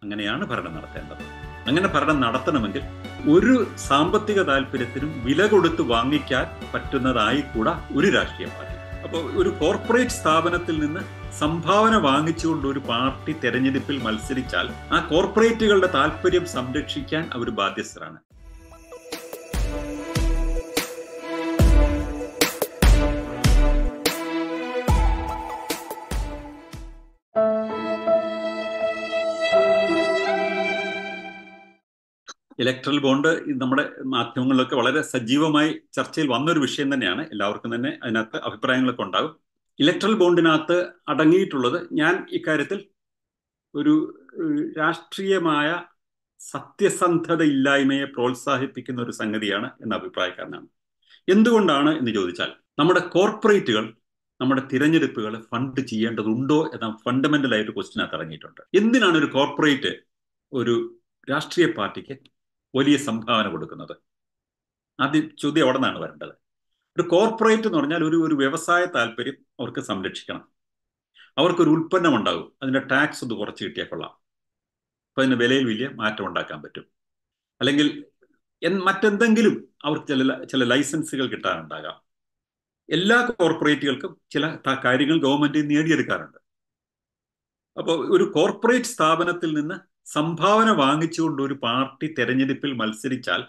അങ്ങനെയാണ് ഭരണം നടത്തേണ്ടത് അങ്ങനെ ഭരണം നടത്തണമെങ്കിൽ ഒരു സാമ്പത്തിക താല്പര്യത്തിനും വില കൊടുത്ത് വാങ്ങിക്കാൻ പറ്റുന്നതായി കൂടാ ഒരു രാഷ്ട്രീയ പാർട്ടി അപ്പോൾ ഒരു കോർപ്പറേറ്റ് സ്ഥാപനത്തിൽ നിന്ന് സംഭാവന വാങ്ങിച്ചുകൊണ്ട് ഒരു പാർട്ടി തെരഞ്ഞെടുപ്പിൽ മത്സരിച്ചാൽ ആ കോർപ്പറേറ്റുകളുടെ താല്പര്യം സംരക്ഷിക്കാൻ അവർ ബാധ്യസ്ഥരാണ് ഇലക്ട്രൽ ബോണ്ട് നമ്മുടെ മാധ്യമങ്ങളിലൊക്കെ വളരെ സജീവമായി ചർച്ചയിൽ വന്നൊരു വിഷയം തന്നെയാണ് എല്ലാവർക്കും തന്നെ അതിനകത്ത് അഭിപ്രായങ്ങളൊക്കെ ഉണ്ടാകും ഇലക്ട്രൽ ബോണ്ടിനകത്ത് അടങ്ങിയിട്ടുള്ളത് ഞാൻ ഇക്കാര്യത്തിൽ ഒരു രാഷ്ട്രീയമായ സത്യസന്ധത ഇല്ലായ്മയെ പ്രോത്സാഹിപ്പിക്കുന്ന ഒരു സംഗതിയാണ് എന്ന അഭിപ്രായക്കാരനാണ് എന്തുകൊണ്ടാണ് എന്ന് ചോദിച്ചാൽ നമ്മുടെ കോർപ്പറേറ്റുകൾ നമ്മുടെ തിരഞ്ഞെടുപ്പുകൾ ഫണ്ട് ചെയ്യേണ്ടതുണ്ടോ എന്ന ഫണ്ടമെന്റൽ ആയിട്ട് ക്വസ്റ്റിനകത്ത് ഇറങ്ങിയിട്ടുണ്ട് എന്തിനാണ് ഒരു കോർപ്പറേറ്റ് ഒരു രാഷ്ട്രീയ പാർട്ടിക്ക് വലിയ സംഭാവന കൊടുക്കുന്നത് ആദ്യം ചോദ്യം അവിടെ നിന്നാണ് വരേണ്ടത് ഒരു കോർപ്പറേറ്റ് എന്ന് പറഞ്ഞാൽ ഒരു ഒരു വ്യവസായ താല്പര്യം അവർക്ക് സംരക്ഷിക്കണം അവർക്കൊരു ഉൽപ്പന്നം ഉണ്ടാകും അതിന്റെ ടാക്സ് ഒന്ന് കുറച്ച് കിട്ടിയാൽ കൊള്ളാം അപ്പൊ അതിന് വിലയിൽ വലിയ മാറ്റം ഉണ്ടാക്കാൻ പറ്റും അല്ലെങ്കിൽ മറ്റെന്തെങ്കിലും അവർക്ക് ചില ചില ലൈസൻസുകൾ കിട്ടാനുണ്ടാകാം എല്ലാ കോർപ്പറേറ്റുകൾക്കും ചില കാര്യങ്ങൾ ഗവൺമെന്റ് നേടിയെടുക്കാറുണ്ട് അപ്പോൾ ഒരു കോർപ്പറേറ്റ് സ്ഥാപനത്തിൽ നിന്ന് സംഭാവന വാങ്ങിച്ചുകൊണ്ട് ഒരു പാർട്ടി തെരഞ്ഞെടുപ്പിൽ മത്സരിച്ചാൽ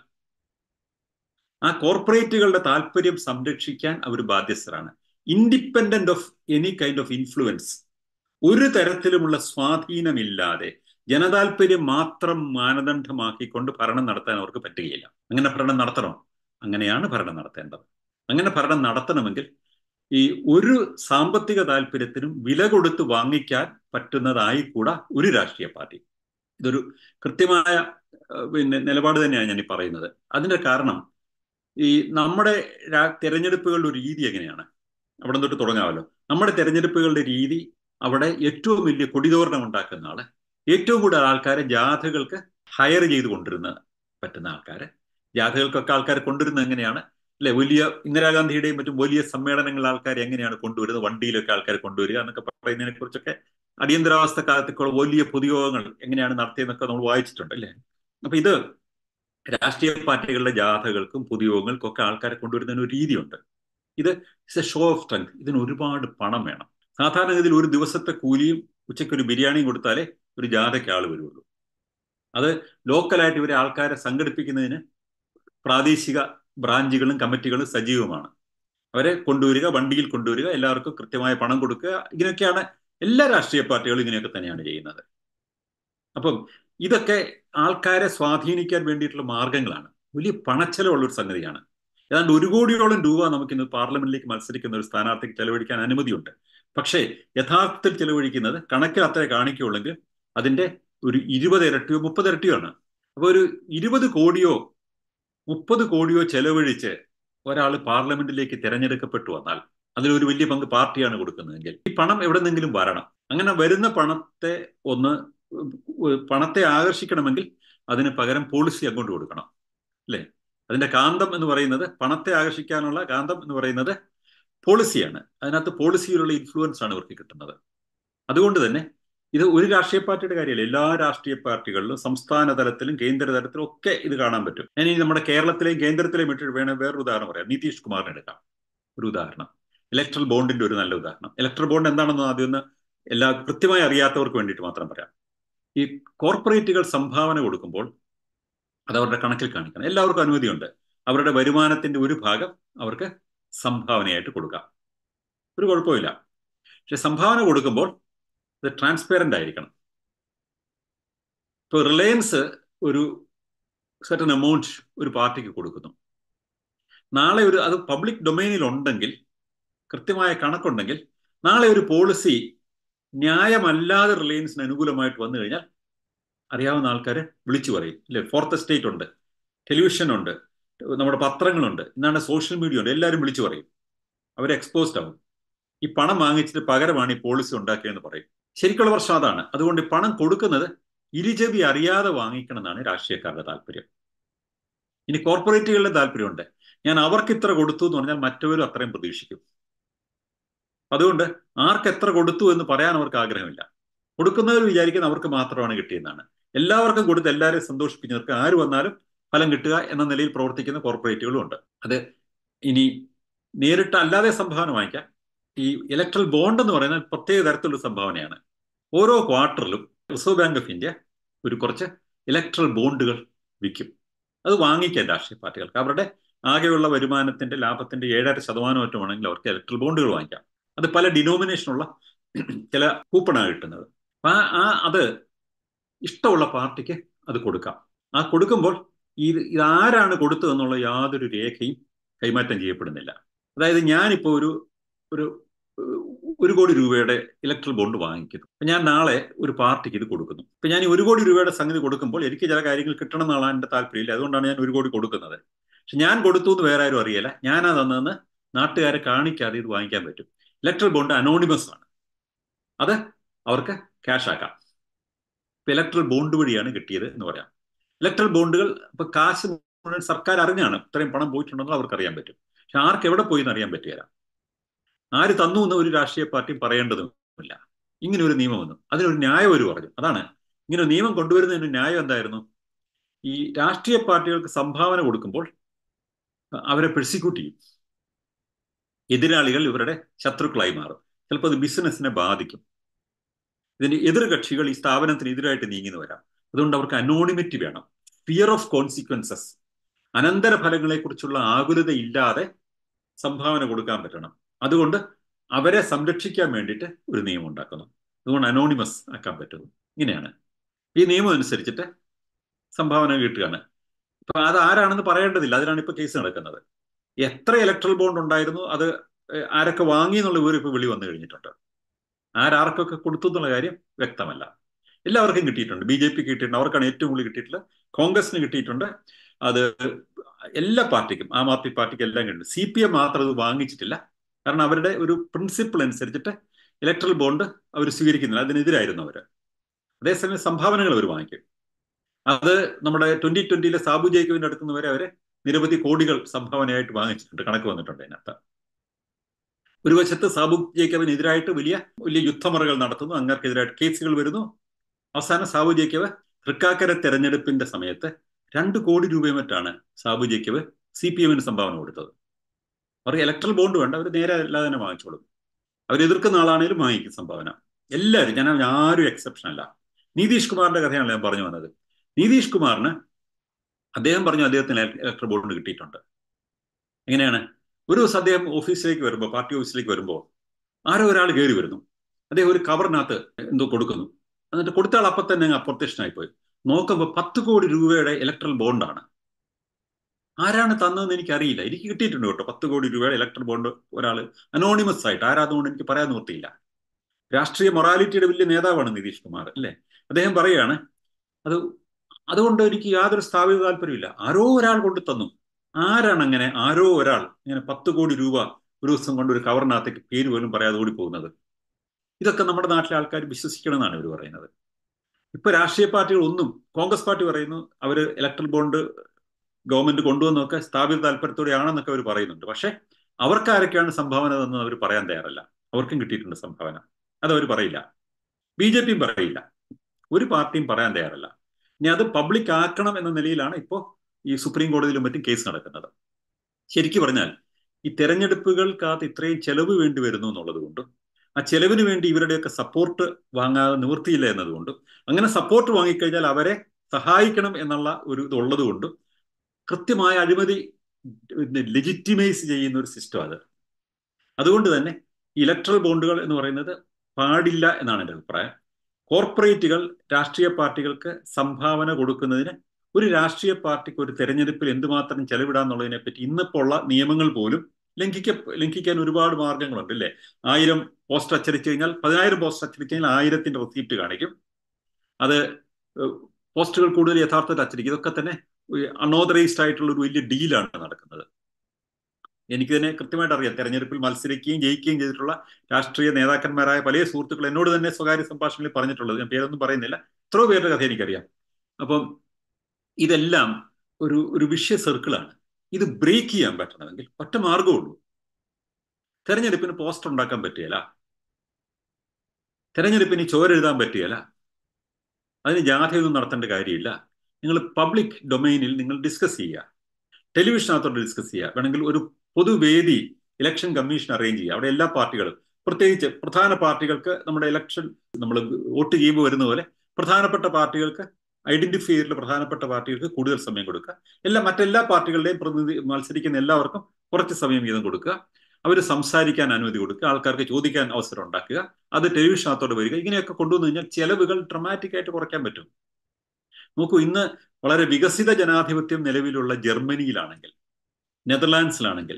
ആ കോർപ്പറേറ്റുകളുടെ താല്പര്യം സംരക്ഷിക്കാൻ അവർ ബാധ്യസ്ഥരാണ് independent of any kind of influence ഒരു തരത്തിലുമുള്ള സ്വാധീനമില്ലാതെ ജനതാൽപര്യം മാത്രം മാനദണ്ഡമാക്കിക്കൊണ്ട് ഭരണം നടത്താൻ അവർക്ക് പറ്റുകയില്ല അങ്ങനെ ഭരണം നടത്തണം അങ്ങനെയാണ് ഭരണം നടത്തേണ്ടത് അങ്ങനെ ഭരണം നടത്തണമെങ്കിൽ ഈ ഒരു സാമ്പത്തിക താല്പര്യത്തിനും വില കൊടുത്ത് വാങ്ങിക്കാൻ പറ്റുന്നതായി കൂടാ ഒരു രാഷ്ട്രീയ പാർട്ടി ഇതൊരു കൃത്യമായ പിന്നെ നിലപാട് തന്നെയാണ് ഞാൻ ഈ പറയുന്നത് അതിന്റെ കാരണം ഈ നമ്മുടെ തെരഞ്ഞെടുപ്പുകളുടെ ഒരു രീതി എങ്ങനെയാണ് അവിടെ തൊട്ട് തുടങ്ങാമല്ലോ നമ്മുടെ തെരഞ്ഞെടുപ്പുകളുടെ രീതി അവിടെ ഏറ്റവും വലിയ കൊടിതോരണം ഉണ്ടാക്കുന്ന ആള് ഏറ്റവും കൂടുതൽ ആൾക്കാരെ ജാഥകൾക്ക് ഹയർ ചെയ്ത് കൊണ്ടിരുന്ന പറ്റുന്ന ആൾക്കാരെ ജാഥകൾക്കൊക്കെ ആൾക്കാരെ കൊണ്ടുവരുന്നത് എങ്ങനെയാണ് അല്ലെ വലിയ ഇന്ദിരാഗാന്ധിയുടെയും മറ്റും വലിയ സമ്മേളനങ്ങളിൽ ആൾക്കാർ എങ്ങനെയാണ് കൊണ്ടുവരുന്നത് വണ്ടിയിലൊക്കെ ആൾക്കാർ കൊണ്ടുവരിക എന്നൊക്കെ പറയുന്നതിനെ കുറിച്ചൊക്കെ അടിയന്തരാവസ്ഥ കാലത്തേക്കുള്ള വലിയ പൊതുയോഗങ്ങൾ എങ്ങനെയാണ് നടത്തിയതെന്നൊക്കെ നമ്മൾ വായിച്ചിട്ടുണ്ട് അല്ലേ അപ്പൊ ഇത് രാഷ്ട്രീയ പാർട്ടികളുടെ ജാഥകൾക്കും പൊതുയോഗങ്ങൾക്കും ഒക്കെ ആൾക്കാരെ കൊണ്ടുവരുന്നതിന് ഒരു രീതിയുണ്ട് ഇത് it's a show of strength ഇതിന് ഒരുപാട് പണം വേണം സാധാരണഗതിയിൽ ഒരു ദിവസത്തെ കൂലിയും ഉച്ചയ്ക്ക് ഒരു ബിരിയാണിയും കൊടുത്താലേ ഒരു ജാഥയ്ക്ക് ആൾ വരുള്ളൂ അത് ലോക്കലായിട്ട് ഇവരെ ആൾക്കാരെ സംഘടിപ്പിക്കുന്നതിന് പ്രാദേശിക ബ്രാഞ്ചുകളും കമ്മിറ്റികളും സജീവമാണ് അവരെ കൊണ്ടുവരിക വണ്ടിയിൽ കൊണ്ടുവരിക എല്ലാവർക്കും കൃത്യമായ പണം കൊടുക്കുക ഇങ്ങനെയൊക്കെയാണ് എല്ലാ രാഷ്ട്രീയ പാർട്ടികളും ഇങ്ങനെയൊക്കെ തന്നെയാണ് ചെയ്യുന്നത് അപ്പം ഇതൊക്കെ ആൾക്കാരെ സ്വാധീനിക്കാൻ വേണ്ടിയിട്ടുള്ള മാർഗങ്ങളാണ് വലിയ പണച്ചെലവുള്ള ഒരു സംഗതിയാണ് ഏതാണ്ട് ഒരു കോടിയോളം രൂപ നമുക്ക് ഇന്ന് പാർലമെന്റിലേക്ക് മത്സരിക്കുന്ന ഒരു സ്ഥാനാർത്ഥിക്ക് ചെലവഴിക്കാൻ അനുമതിയുണ്ട് പക്ഷേ യഥാർത്ഥത്തിൽ ചെലവഴിക്കുന്നത് കണക്കിൽ അത്രേ കാണിക്കുള്ളെങ്കിൽ അതിന്റെ ഒരു ഇരുപത് ഇരട്ടിയോ മുപ്പത് ഇരട്ടിയോ ആണ് അപ്പൊ ഒരു ഇരുപത് കോടിയോ മുപ്പത് കോടിയോ ചെലവഴിച്ച് ഒരാൾ പാർലമെന്റിലേക്ക് തിരഞ്ഞെടുക്കപ്പെട്ടു വന്നാൽ അതിലൊരു വലിയ പങ്ക് പാർട്ടിയാണ് കൊടുക്കുന്നതെങ്കിൽ ഈ പണം എവിടെന്നെങ്കിലും വരണം അങ്ങനെ വരുന്ന പണത്തെ ഒന്ന് പണത്തെ ആകർഷിക്കണമെങ്കിൽ അതിന് പകരം പോളിസി അങ്ങോട്ട് കൊടുക്കണം അല്ലേ അതിന്റെ കാന്തം എന്ന് പറയുന്നത് പണത്തെ ആകർഷിക്കാനുള്ള കാന്തം എന്ന് പറയുന്നത് പോളിസിയാണ് അതിനകത്ത് പോളിസിയിലുള്ള ഇൻഫ്ലുവൻസ് ആണ് ഇവർക്ക് കിട്ടുന്നത് അതുകൊണ്ട് തന്നെ ഇത് ഒരു രാഷ്ട്രീയ പാർട്ടിയുടെ കാര്യമല്ല എല്ലാ രാഷ്ട്രീയ പാർട്ടികളിലും സംസ്ഥാന തലത്തിലും കേന്ദ്ര തലത്തിലും ഒക്കെ ഇത് കാണാൻ പറ്റും ഞാൻ ഈ നമ്മുടെ കേരളത്തിലെയും കേന്ദ്രത്തിലെയും വിട്ടിട്ട് വേണം വേറൊരു ഉദാഹരണം പറയാം നിതീഷ് കുമാറിനെ എടുക്കാം ഒരു ഉദാഹരണം ഇലക്ട്രൽ ബോണ്ടിന്റെ ഒരു നല്ല ഉദാഹരണം ഇലക്ട്രൽ ബോണ്ട് എന്താണെന്ന് ആദ്യം ഒന്ന് എല്ലാ കൃത്യമായി അറിയാത്തവർക്ക് വേണ്ടിയിട്ട് മാത്രം പറയാം ഈ കോർപ്പറേറ്റുകൾ സംഭാവന കൊടുക്കുമ്പോൾ അത് അവരുടെ കണക്കിൽ കാണിക്കണം എല്ലാവർക്കും അനുമതിയുണ്ട് അവരുടെ വരുമാനത്തിന്റെ ഒരു ഭാഗം അവർക്ക് സംഭാവനയായിട്ട് കൊടുക്കാം ഒരു കുഴപ്പമില്ല പക്ഷെ സംഭാവന കൊടുക്കുമ്പോൾ ഇത് ട്രാൻസ്പെറൻ്റ് ആയിരിക്കണം ഇപ്പോൾ റിലയൻസ് ഒരു സർട്ടൻ എമൗണ്ട് ഒരു പാർട്ടിക്ക് കൊടുക്കുന്നു നാളെ ഒരു അത് പബ്ലിക് ഡൊമൈനിൽ ഉണ്ടെങ്കിൽ കൃത്യമായ കണക്കുണ്ടെങ്കിൽ നാളെ ഒരു പോളിസി ന്യായമല്ലാതെ റിലയൻസിന് അനുകൂലമായിട്ട് വന്നു കഴിഞ്ഞാൽ അറിയാവുന്ന ആൾക്കാർ വിളിച്ചു പറയും ഇല്ലേ ഫോർത്ത് എസ്റ്റേറ്റ് ഉണ്ട് ടെലിവിഷൻ ഉണ്ട് നമ്മുടെ പത്രങ്ങളുണ്ട് ഇന്നാണ് സോഷ്യൽ മീഡിയ ഉണ്ട് എല്ലാവരും വിളിച്ചു പറയും അവർ എക്സ്പോസ്ഡ് ആവും ഈ പണം വാങ്ങിച്ചിട്ട് പകരമാണ് ഈ പോളിസി ഉണ്ടാക്കിയതെന്ന് പറയും ശരിക്കുള്ള പ്രശ്നം അതാണ് അതുകൊണ്ട് ഈ പണം കൊടുക്കുന്നത് ഇരുചെവി അറിയാതെ വാങ്ങിക്കണം എന്നാണ് രാഷ്ട്രീയക്കാരുടെ താല്പര്യം ഇനി കോർപ്പറേറ്റുകളുടെ താല്പര്യമുണ്ട് ഞാൻ അവർക്ക് ഇത്ര കൊടുത്തു എന്ന് പറഞ്ഞാൽ മറ്റവരും അത്രയും പ്രതീക്ഷിക്കും അതുകൊണ്ട് ആർക്ക് എത്ര കൊടുത്തു എന്ന് പറയാൻ അവർക്ക് ആഗ്രഹമില്ല കൊടുക്കുന്നവർ വിചാരിക്കുന്ന അവർക്ക് മാത്രമാണ് കിട്ടിയെന്നാണ് എല്ലാവർക്കും കൊടുത്ത് എല്ലാവരെയും സന്തോഷിപ്പിച്ച് നിർത്തുക ആര് വന്നാലും ഫലം കിട്ടുക എന്ന നിലയിൽ പ്രവർത്തിക്കുന്ന കോർപ്പറേറ്റുകളും ഉണ്ട് അത് ഇനി നേരിട്ട് അല്ലാതെ സംഭാവന വാങ്ങിക്കാം ഈ ഇലക്ട്രൽ ബോണ്ട് എന്ന് പറയുന്നത് പ്രത്യേക തരത്തിലുള്ള സംഭാവനയാണ് ഓരോ ക്വാർട്ടറിലും റിസർവ് ബാങ്ക് ഓഫ് ഇന്ത്യ ഒരു കുറച്ച് ഇലക്ട്രൽ ബോണ്ടുകൾ വിൽക്കും അത് വാങ്ങിക്കാൻ രാഷ്ട്രീയ പാർട്ടികൾക്ക് അവരുടെ ആകെയുള്ള വരുമാനത്തിന്റെ ലാഭത്തിന്റെ ഏഴര ശതമാനം ഒറ്റമാണെങ്കിൽ അവർക്ക് ഇലക്ട്രൽ ബോണ്ടുകൾ വാങ്ങിക്കാം അത് പല ഡിനോമിനേഷനുള്ള ചില കൂപ്പണാണ് കിട്ടുന്നത് ആ ആ അത് ഇഷ്ടമുള്ള പാർട്ടിക്ക് അത് കൊടുക്കാം ആ കൊടുക്കുമ്പോൾ ഇത് ഇതാരാണ് കൊടുത്തതെന്നുള്ള യാതൊരു രേഖയും കൈമാറ്റം ചെയ്യപ്പെടുന്നില്ല അതായത് ഞാനിപ്പോൾ ഒരു ഒരു ഒരു കോടി രൂപയുടെ ഇലക്ട്രൽ ബോണ്ട് വാങ്ങിക്കുന്നു അപ്പൊ ഞാൻ നാളെ ഒരു പാർട്ടിക്ക് ഇത് കൊടുക്കുന്നു ഇപ്പൊ ഞാൻ ഈ ഒരു കോടി രൂപയുടെ സംഗതി കൊടുക്കുമ്പോൾ എനിക്ക് ചില കാര്യങ്ങൾ കിട്ടണം എന്നാണ് എൻ്റെ താല്പര്യമില്ല അതുകൊണ്ടാണ് ഞാൻ ഒരു കോടി കൊടുക്കുന്നത് പക്ഷെ ഞാൻ കൊടുത്തു എന്ന് വേറെ ആരും അറിയില്ല ഞാനാ തന്നതെന്ന് നാട്ടുകാരെ കാണിക്കാതെ ഇത് വാങ്ങിക്കാൻ പറ്റും ഇലക്ട്രൽ ബോണ്ട് അനോണിമസ് ആണ് അത് അവർക്ക് ക്യാഷ് ആക്കാം ഇപ്പൊ ഇലക്ട്രൽ ബോണ്ട് വഴിയാണ് കിട്ടിയത് എന്ന് പറയാം ഇലക്ട്രൽ ബോണ്ടുകൾ ഇപ്പൊ കാശ് മുഴുവൻ സർക്കാർ അറിഞ്ഞാണ് ഇത്രയും പണം പോയിട്ടുണ്ടെന്ന് അവർക്ക് അറിയാൻ പറ്റും പക്ഷെ ആർക്ക് എവിടെ പോയി എന്ന് അറിയാൻ പറ്റുകയില്ല ആര് തന്നു എന്ന് ഒരു രാഷ്ട്രീയ പാർട്ടിയും പറയേണ്ടതുമില്ല ഇങ്ങനെ ഒരു നിയമം വന്നു അതിനൊരു ന്യായം ഒരു പറഞ്ഞു അതാണ് ഇങ്ങനെ ഒരു നിയമം കൊണ്ടുവരുന്നതിന് ന്യായം എന്തായിരുന്നു ഈ രാഷ്ട്രീയ പാർട്ടികൾക്ക് സംഭാവന കൊടുക്കുമ്പോൾ അവരെ പ്രോസിക്യൂട്ട് ചെയ്യും എതിരാളികൾ ഇവരുടെ ശത്രുക്കളായി മാറും ചിലപ്പോൾ അത് ബിസിനസ്സിനെ ബാധിക്കും ഇതിന്റെ എതിർ കക്ഷികൾ ഈ സ്ഥാപനത്തിന് എതിരായിട്ട് നീങ്ങി വരാം അതുകൊണ്ട് അവർക്ക് അനോണിമിറ്റി വേണം ഫിയർ ഓഫ് കോൺസിക്വൻസസ് അനന്തര ഫലങ്ങളെക്കുറിച്ചുള്ള ആകുലത ഇല്ലാതെ സംഭാവന കൊടുക്കാൻ പറ്റണം അതുകൊണ്ട് അവരെ സംരക്ഷിക്കാൻ വേണ്ടിയിട്ട് ഒരു നിയമം ഉണ്ടാക്കുന്നു അതുകൊണ്ട് അനോണിമസ് ആക്കാൻ പറ്റുന്നു ഇങ്ങനെയാണ് ഈ നിയമം അനുസരിച്ചിട്ട് സംഭാവന കിട്ടുകയാണ് ഇപ്പൊ അത് ആരാണെന്ന് പറയേണ്ടതില്ല അതിനാണ് ഇപ്പൊ കേസ് നടക്കുന്നത് എത്ര ഇലക്ട്രൽ ബോണ്ട് ഉണ്ടായിരുന്നു അത് ആരൊക്കെ വാങ്ങി എന്നുള്ള വിവരം ഇപ്പൊ വെളി വന്നു കഴിഞ്ഞിട്ടുണ്ട് ആരാർക്കൊക്കെ കൊടുത്തു എന്നുള്ള കാര്യം വ്യക്തമല്ല എല്ലാവർക്കും കിട്ടിയിട്ടുണ്ട് ബി ജെ പി കിട്ടിയിട്ടുണ്ട് അവർക്കാണ് ഏറ്റവും കൂടുതൽ കിട്ടിയിട്ടുള്ളത് കോൺഗ്രസിന് കിട്ടിയിട്ടുണ്ട് അത് എല്ലാ പാർട്ടിക്കും ആം ആദ്മി പാർട്ടിക്ക് എല്ലാം കിട്ടും സി പി എം മാത്രം അത് വാങ്ങിച്ചിട്ടില്ല കാരണം അവരുടെ ഒരു പ്രിൻസിപ്പിൾ അനുസരിച്ചിട്ട് ഇലക്ട്രൽ ബോണ്ട് അവർ സ്വീകരിക്കുന്നില്ല അതിനെതിരായിരുന്നു അവർ അതേസമയം സംഭാവനകൾ അവർ വാങ്ങിക്കും അത് നമ്മുടെ ട്വന്റി ട്വന്റിയിലെ സാബു ജേക്കബിന്റെ അടുത്തുനിന്ന് വരെ അവരെ നിരവധി കോടികൾ സംഭാവനയായിട്ട് വാങ്ങിച്ചിട്ടുണ്ട് കണക്ക് വന്നിട്ടുണ്ട് അതിനകത്ത് ഒരു വശത്ത് സാബു ജേക്കബിനെതിരായിട്ട് വലിയ വലിയ യുദ്ധമുറകൾ നടത്തുന്നു അങ്ങർക്കെതിരായിട്ട് കേസുകൾ വരുന്നു അവസാനം സാബു ജേക്കബ് തൃക്കാക്കര തെരഞ്ഞെടുപ്പിന്റെ സമയത്ത് രണ്ട് കോടി രൂപയും മറ്റാണ് സാബു ജേക്കബ് സി പി എമ്മിന് സംഭാവന കൊടുത്തത് അവർക്ക് ഇലക്ട്രൽ ബോണ്ട് വേണ്ട അവർ നേരെ അല്ലാതെ തന്നെ വാങ്ങിച്ചോളും അവർ എതിർക്കുന്ന ആളാണെങ്കിലും വാങ്ങിക്കും സംഭാവന എല്ലാവരും ഞാൻ ആരും എക്സെപ്ഷൻ അല്ല നിതീഷ് കുമാറിന്റെ കഥയാണ് ഞാൻ പറഞ്ഞു വന്നത് നിതീഷ് കുമാറിന് അദ്ദേഹം പറഞ്ഞു അദ്ദേഹത്തിന് ഇലക്ട്രൽ ബോണ്ട് കിട്ടിയിട്ടുണ്ട് എങ്ങനെയാണ് ഒരു ദിവസം അദ്ദേഹം ഓഫീസിലേക്ക് വരുമ്പോൾ പാർട്ടി ഓഫീസിലേക്ക് വരുമ്പോൾ ആരോ ഒരാൾ കയറി വരുന്നു അദ്ദേഹം ഒരു കവറിനകത്ത് എന്തോ കൊടുക്കുന്നു എന്നിട്ട് കൊടുത്ത ആൾ അപ്പം തന്നെ അപ്രത്യക്ഷനായി പോയി നോക്കുമ്പോൾ പത്ത് കോടി രൂപയുടെ ഇലക്ട്രൽ ബോണ്ടാണ് ആരാണ് തന്നതെന്ന് എനിക്ക് അറിയില്ല എനിക്ക് കിട്ടിയിട്ടുണ്ട് കേട്ടോ പത്ത് കോടി രൂപയുടെ ഇലക്ട്രൽ ബോണ്ട് ഒരാൾ അനോണിമസ് ആയിട്ട് ആരാതുകൊണ്ട് എനിക്ക് പറയാൻ നിർത്തിയില്ല രാഷ്ട്രീയ മൊറാലിറ്റിയുടെ വലിയ നേതാവാണ് നിതീഷ് കുമാർ അല്ലേ അദ്ദേഹം പറയാണ് അത് അതുകൊണ്ട് എനിക്ക് യാതൊരു സ്ഥാപിത താല്പര്യമില്ല ആരോ ഒരാൾ കൊണ്ട് തന്നു ആരാണ് അങ്ങനെ ആരോ ഒരാൾ ഇങ്ങനെ പത്ത് കോടി രൂപ ഒരു ദിവസം കൊണ്ട് ഒരു കവറിനകത്തേക്ക് പേര് പോലും പറയാതെ ഓടി പോകുന്നത് ഇതൊക്കെ നമ്മുടെ നാട്ടിലെ ആൾക്കാർ വിശ്വസിക്കണമെന്നാണ് ഇവർ പറയുന്നത് ഇപ്പൊ രാഷ്ട്രീയ പാർട്ടികൾ ഒന്നും കോൺഗ്രസ് പാർട്ടി പറയുന്നു അവർ ഇലക്ട്രൽ ബോണ്ട് ഗവൺമെന്റ് കൊണ്ടുവന്നൊക്കെ സ്ഥാപിത താല്പര്യത്തോടെയാണെന്നൊക്കെ അവർ പറയുന്നുണ്ട് പക്ഷെ അവർക്ക് ആരൊക്കെയാണ് സംഭാവന എന്ന് അവർ പറയാൻ തയ്യാറല്ല അവർക്കും കിട്ടിയിട്ടുണ്ട് സംഭാവന അതവർ പറയില്ല ബി ജെ പിയും പറയില്ല ഒരു പാർട്ടിയും പറയാൻ തയ്യാറല്ല ഇനി അത് പബ്ലിക് ആക്കണം എന്ന നിലയിലാണ് ഇപ്പോൾ ഈ സുപ്രീം കോടതിയിലും മറ്റും കേസ് നടക്കുന്നത് ശരിക്കും പറഞ്ഞാൽ ഈ തെരഞ്ഞെടുപ്പുകൾക്കകത്ത് ഇത്രയും ചെലവ് വേണ്ടി വരുന്നു എന്നുള്ളത് കൊണ്ടും ആ ചെലവിന് വേണ്ടി ഇവരുടെയൊക്കെ സപ്പോർട്ട് വാങ്ങാതെ നിവൃത്തിയില്ല എന്നതുകൊണ്ടും അങ്ങനെ സപ്പോർട്ട് വാങ്ങിക്കഴിഞ്ഞാൽ അവരെ സഹായിക്കണം എന്നുള്ള ഒരു ഇതുള്ളത് കൊണ്ടും കൃത്യമായ അഴിമതി ലെജിറ്റിമൈസ് ചെയ്യുന്ന ഒരു സിസ്റ്റം അത് അതുകൊണ്ട് തന്നെ ഇലക്ട്രൽ ബോണ്ടുകൾ എന്ന് പറയുന്നത് പാടില്ല എന്നാണ് എൻ്റെ അഭിപ്രായം കോർപ്പറേറ്റുകൾ രാഷ്ട്രീയ പാർട്ടികൾക്ക് സംഭാവന കൊടുക്കുന്നതിന് ഒരു രാഷ്ട്രീയ പാർട്ടിക്ക് ഒരു തെരഞ്ഞെടുപ്പിൽ എന്തുമാത്രം ചെലവിടാന്നുള്ളതിനെ പറ്റി ഇന്നിപ്പോൾ ഉള്ള നിയമങ്ങൾ പോലും ലംഘിക്ക ലംഘിക്കാൻ ഒരുപാട് മാർഗങ്ങളുണ്ട് അല്ലേ ആയിരം പോസ്റ്റർ അച്ചടിച്ചു കഴിഞ്ഞാൽ പതിനായിരം പോസ്റ്റർ അച്ചടിച്ചു കഴിഞ്ഞാൽ ആയിരത്തിന്റെ റെസീപ്റ്റ് കാണിക്കും അത് പോസ്റ്റുകൾ കൂടുതൽ യഥാർത്ഥത്തിൽ അച്ചടിക്കും ഇതൊക്കെ തന്നെ അൺഓതറൈസ്ഡ് ആയിട്ടുള്ള ഒരു വലിയ ഡീലാണ് നടക്കുന്നത് എനിക്ക് തന്നെ കൃത്യമായിട്ട് അറിയാം തെരഞ്ഞെടുപ്പിൽ മത്സരിക്കുകയും ജയിക്കുകയും ചെയ്തിട്ടുള്ള രാഷ്ട്രീയ നേതാക്കന്മാരായ പല സുഹൃത്തുക്കൾ എന്നോട് തന്നെ സ്വകാര്യ സംഭാഷണങ്ങളിൽ പറഞ്ഞിട്ടുള്ളത് ഞാൻ പേരൊന്നും പറയുന്നില്ല എത്രയോ പേരുടെ കഥ എനിക്കറിയാം അപ്പം ഇതെല്ലാം ഒരു ഒരു വിഷയ സർക്കിളാണ് ഇത് ബ്രേക്ക് ചെയ്യാൻ പറ്റണമെങ്കിൽ ഒറ്റ മാർഗമുള്ളൂ തെരഞ്ഞെടുപ്പിന് പോസ്റ്റർ ഉണ്ടാക്കാൻ പറ്റുകയില്ല തെരഞ്ഞെടുപ്പിന് ചോരെഴുതാൻ പറ്റുകയില്ല അതിന് ജാഥയൊന്നും നടത്തേണ്ട കാര്യമില്ല നിങ്ങൾ പബ്ലിക് ഡൊമൈനിൽ നിങ്ങൾ ഡിസ്കസ് ചെയ്യുക ടെലിവിഷനകത്തോട്ട് ഡിസ്കസ് ചെയ്യുക വേണമെങ്കിൽ ഒരു പൊതുവേദി ഇലക്ഷൻ കമ്മീഷൻ അറേഞ്ച് ചെയ്യുക അവിടെ എല്ലാ പാർട്ടികളും പ്രത്യേകിച്ച് പ്രധാന പാർട്ടികൾക്ക് നമ്മുടെ ഇലക്ഷൻ നമ്മൾ വോട്ട് ചെയ്യുമ്പോൾ വരുന്ന പോലെ പ്രധാനപ്പെട്ട പാർട്ടികൾക്ക് ഐഡന്റിഫൈ ചെയ്തിട്ടുള്ള പ്രധാനപ്പെട്ട പാർട്ടികൾക്ക് കൂടുതൽ സമയം കൊടുക്കുക എല്ലാ മറ്റെല്ലാ പാർട്ടികളുടെയും പ്രതിനിധി മത്സരിക്കുന്ന എല്ലാവർക്കും കുറച്ച് സമയം വീതം കൊടുക്കുക അവർ സംസാരിക്കാൻ അനുമതി കൊടുക്കുക ആൾക്കാർക്ക് ചോദിക്കാൻ അവസരം ഉണ്ടാക്കുക അത് ടെലിവിഷനകത്തോടെ വരിക ഇങ്ങനെയൊക്കെ കൊണ്ടുവന്നു കഴിഞ്ഞാൽ ചെലവുകൾ ഡ്രമാറ്റിക് ആയിട്ട് കുറയ്ക്കാൻ പറ്റും നോക്കൂ ഇന്ന് വളരെ വികസിത ജനാധിപത്യം നിലവിലുള്ള ജർമ്മനിയിലാണെങ്കിൽ നെതർലാൻഡ്സിലാണെങ്കിൽ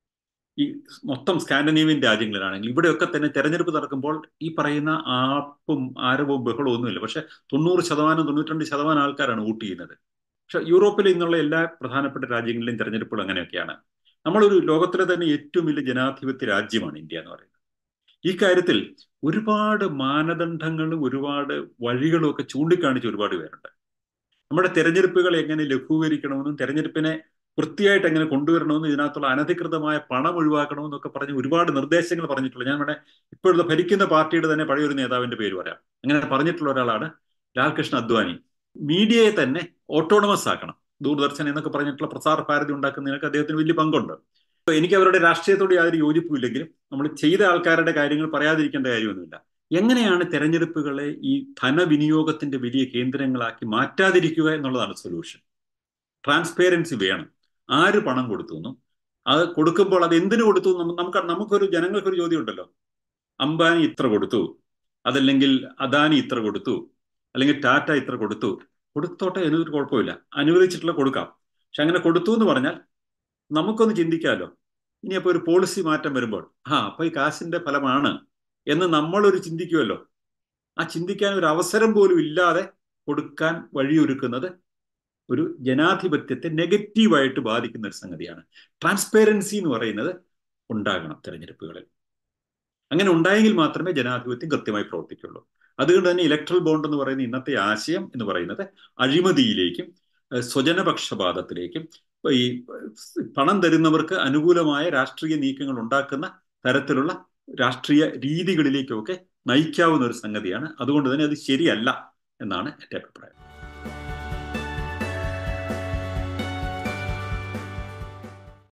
ഈ മൊത്തം സ്കാൻഡനേവിയൻ രാജ്യങ്ങളിലാണെങ്കിൽ ഇവിടെയൊക്കെ തന്നെ തെരഞ്ഞെടുപ്പ് നടക്കുമ്പോൾ ഈ പറയുന്ന ആപ്പും ആരവവും ബഹളവും ഒന്നുമില്ല പക്ഷെ തൊണ്ണൂറ് ശതമാനം തൊണ്ണൂറ്റിരണ്ട് ശതമാനം ആൾക്കാരാണ് വോട്ട് ചെയ്യുന്നത് പക്ഷെ യൂറോപ്പിൽ ഇന്നുള്ള എല്ലാ പ്രധാനപ്പെട്ട രാജ്യങ്ങളിലെയും തെരഞ്ഞെടുപ്പുകൾ അങ്ങനെയൊക്കെയാണ് നമ്മളൊരു ലോകത്തിലെ തന്നെ ഏറ്റവും വലിയ ജനാധിപത്യ രാജ്യമാണ് ഇന്ത്യ എന്ന് പറയുന്നത് ഈ കാര്യത്തിൽ ഒരുപാട് മാനദണ്ഡങ്ങളും ഒരുപാട് വഴികളും ഒക്കെ ചൂണ്ടിക്കാണിച്ച ഒരുപാട് പേരുണ്ട് നമ്മുടെ തെരഞ്ഞെടുപ്പുകൾ എങ്ങനെ ലഘൂകരിക്കണമെന്നും തെരഞ്ഞെടുപ്പിനെ വൃത്തിയായിട്ട് എങ്ങനെ കൊണ്ടുവരണമെന്നും ഇതിനകത്തുള്ള അനധികൃതമായ പണം ഒഴിവാക്കണമെന്നൊക്കെ പറഞ്ഞ് ഒരുപാട് നിർദ്ദേശങ്ങൾ പറഞ്ഞിട്ടുള്ള ഞാൻ ഇവിടെ ഇപ്പോഴത്തെ ഭരിക്കുന്ന പാർട്ടിയുടെ തന്നെ പഴയൊരു നേതാവിന്റെ പേര് പറയാം അങ്ങനെ പറഞ്ഞിട്ടുള്ള ഒരാളാണ് ലാൽകൃഷ്ണ അദ്വാനി മീഡിയയെ തന്നെ ഓട്ടോണമസ് ആക്കണം ദൂരദർശൻ എന്നൊക്കെ പറഞ്ഞിട്ടുള്ള പ്രസാർ ഭാരതി ഉണ്ടാക്കുന്നതിനൊക്കെ അദ്ദേഹത്തിന് വലിയ പങ്കുണ്ട് എനിക്ക് അവരുടെ രാഷ്ട്രീയത്തോട് യാതൊരു യോജിപ്പുമില്ലെങ്കിലും നമ്മൾ ചെയ്ത ആൾക്കാരുടെ കാര്യങ്ങൾ പറയാതിരിക്കേണ്ട കാര്യമൊന്നുമില്ല എങ്ങനെയാണ് തെരഞ്ഞെടുപ്പുകളെ ഈ ധനവിനിയോഗത്തിന്റെ വലിയ കേന്ദ്രങ്ങളാക്കി മാറ്റാതിരിക്കുക എന്നുള്ളതാണ് സൊല്യൂഷൻ ട്രാൻസ്പേരൻസി വേണം ആര് പണം കൊടുത്തു എന്നും അത് കൊടുക്കുമ്പോൾ അത് എന്തിനു കൊടുത്തു നമുക്ക് നമുക്കൊരു ജനങ്ങൾക്കൊരു ചോദ്യം ഉണ്ടല്ലോ അംബാനി ഇത്ര കൊടുത്തു അതല്ലെങ്കിൽ അദാനി ഇത്ര കൊടുത്തു അല്ലെങ്കിൽ ടാറ്റ ഇത്ര കൊടുത്തു കൊടുത്തോട്ടെ എന്നൊരു കുഴപ്പമില്ല അനുവദിച്ചിട്ടുള്ള കൊടുക്കാം പക്ഷെ അങ്ങനെ കൊടുത്തു എന്ന് പറഞ്ഞാൽ നമുക്കൊന്ന് ചിന്തിക്കാമല്ലോ ഇനി അപ്പോൾ ഒരു പോളിസി മാറ്റം വരുമ്പോൾ ആ അപ്പൊ ഈ കാശിന്റെ ഫലമാണ് എന്ന് നമ്മളൊരു ചിന്തിക്കുമല്ലോ ആ ചിന്തിക്കാൻ ഒരു അവസരം പോലും ഇല്ലാതെ കൊടുക്കാൻ വഴിയൊരുക്കുന്നത് ഒരു ജനാധിപത്യത്തെ നെഗറ്റീവായിട്ട് ബാധിക്കുന്ന ഒരു സംഗതിയാണ് ട്രാൻസ്പെറൻസി എന്ന് പറയുന്നത് ഉണ്ടാകണം തെരഞ്ഞെടുപ്പുകളിൽ അങ്ങനെ ഉണ്ടായെങ്കിൽ മാത്രമേ ജനാധിപത്യം കൃത്യമായി പ്രവർത്തിക്കുള്ളൂ അതുകൊണ്ട് തന്നെ ഇലക്ട്രൽ ബോണ്ട് എന്ന് പറയുന്ന ഇന്നത്തെ ആശയം എന്ന് പറയുന്നത് അഴിമതിയിലേക്കും സ്വജനപക്ഷപാതത്തിലേക്കും ഈ പണം തരുന്നവർക്ക് അനുകൂലമായ രാഷ്ട്രീയ നീക്കങ്ങൾ ഉണ്ടാക്കുന്ന തരത്തിലുള്ള രാഷ്ട്രീയ രീതികളിലേക്കൊക്കെ നയിക്കാവുന്ന ഒരു സംഗതിയാണ് അതുകൊണ്ട് തന്നെ അത് ശരിയല്ല എന്നാണ് എൻ്റെ അഭിപ്രായം